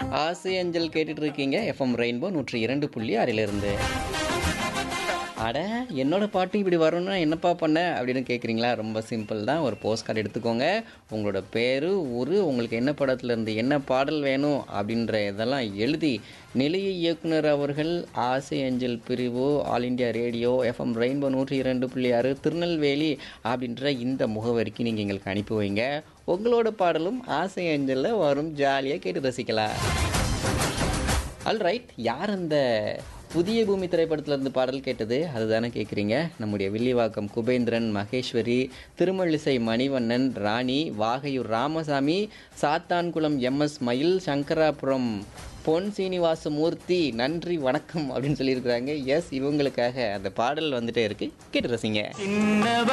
ஆசை அஞ்சல் கேட்டுட்டு இருக்கீங்க எஃப்எம் ரெயின்போ நூற்றி இரண்டு புள்ளி ஆறிலிருந்து அட என்னோட பாட்டு இப்படி வரணும்னா என்னப்பா பண்ண அப்படின்னு கேட்குறீங்களா ரொம்ப சிம்பிள் தான் ஒரு போஸ்ட் கார்டு எடுத்துக்கோங்க உங்களோட பேர் ஊர் உங்களுக்கு என்ன படத்துல இருந்து என்ன பாடல் வேணும் அப்படின்ற இதெல்லாம் எழுதி நிலைய இயக்குனர் அவர்கள் ஆசை அஞ்சல் பிரிவு all India radio FM Rainbow நூற்றி இரண்டு புள்ளி ஆறு திருநெல்வேலி அப்படின்ற இந்த முகவரிக்கு நீங்கள் எங்களுக்கு அனுப்பி வைங்க உங்களோட பாடலும் ஆசை அஞ்சலில் வரும் ஜாலியாக கேட்டு ரசிக்கலாம் ஆல் ரைட் யார் அந்த புதிய பூமி திரைப்படத்துல இருந்து பாடல் கேட்டது அதுதானே கேட்குறீங்க நம்முடைய வில்லிவாக்கம் குபேந்திரன் மகேஸ்வரி திருமழிசை மணிவண்ணன் ராணி வாகையூர் ராமசாமி சாத்தான்குளம் எம்எஸ் மயில் சங்கராபுரம் பொன் சீனிவாசமூர்த்தி நன்றி வணக்கம் அப்படின்னு சொல்லியிருக்கிறாங்க எஸ் இவங்களுக்காக அந்த பாடல் வந்துட்டே இருக்கு கேட்டு ரசிங்க